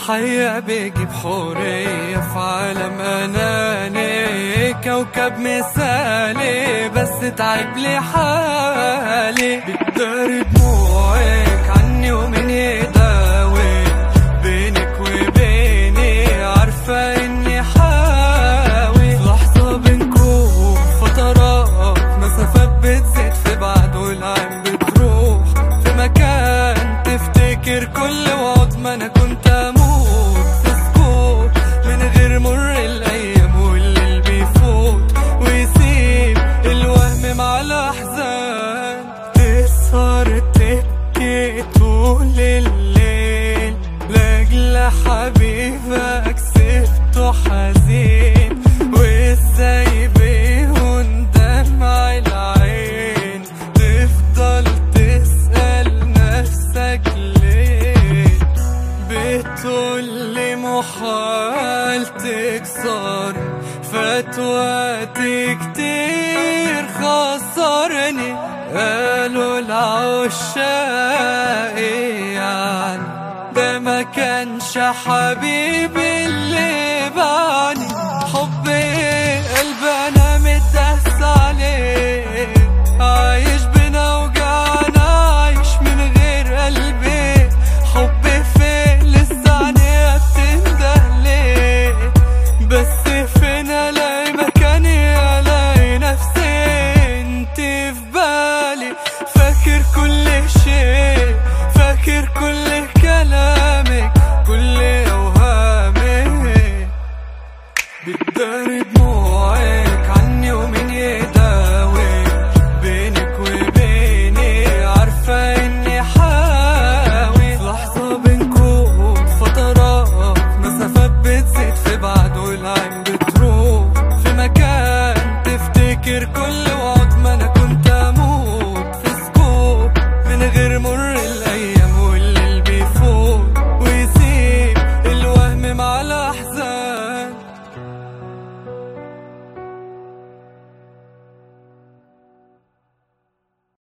الحياة بيجي بحورية في عالم أناني كوكب مثالي بس تعب لي حالي بتداري دموعك عني ومن يداوي بينك وبيني عارفة إني حاوي في لحظة بنكون فترات مسافات بتزيد في بعد والعين بتروح في مكان تفتكر كل وعد ما أنا كنت أموت في سكوت من غير مر الأيام والليل بيفوت ويسيب الوهم مع الأحزان تسهر تبكي طول الليل لأجل حبيبك سبته حزين وازاي بيهون دمع العين تفضل تسأل نفسك ليه بتقولي محال تكسر فتواتي كتير خسرني قالوا العشاق يعني ده ما كانش حبيبي اللي